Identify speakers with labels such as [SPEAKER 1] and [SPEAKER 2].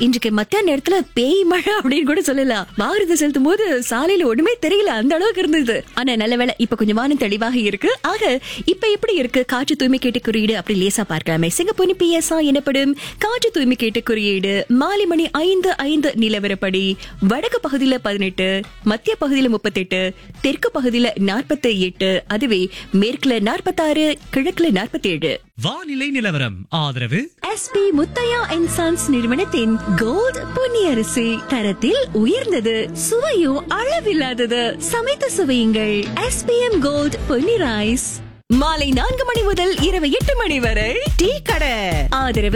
[SPEAKER 1] இன்றைக்கு மத்தியான நேரத்துல பேய் மழை அப்படின்னு கூட சொல்லலாம் வாகனத்தை செலுத்தும் போது சாலையில ஒண்ணுமே தெரியல அந்த அளவுக்கு இருந்தது ஆனா நல்ல வேளை இப்ப கொஞ்சம் வானம் தெளிவாக இருக்கு ஆக இப்ப எப்படி இருக்கு காற்று தூய்மை கேட்டு குறியீடு அப்படி லேசா பார்க்கலாமே சிங்கப்பூர் பிஎஸ்ஆ எனப்படும் காற்று தூய்மை கேட்டு குறியீடு மாலை மணி ஐந்து ஐந்து நிலவரப்படி வடக்கு பகுதியில பதினெட்டு மத்திய பகுதியில முப்பத்தெட்டு தெற்கு பகுதியில நாற்பத்தி எட்டு அதுவே மேற்குல நாற்பத்தாறு கிழக்குல நாற்பத்தி ஏழு
[SPEAKER 2] வானிலை நிலவரம் ஆதரவு
[SPEAKER 1] எஸ்பி முத்தையா அண்ட் சன்ஸ் நிறுவனத்தின் கோல்ட் பொன்னியரிசி தரத்தில் உயர்ந்தது சுவையும் அளவில்லாதது சமைத்து சுவையுங்கள் எஸ்பிஎம் கோல்ட் பொன்னி ரைஸ் மாலை நான்கு மணி முதல் இரவு எட்டு மணி வரை டீ கடை ஆதரவு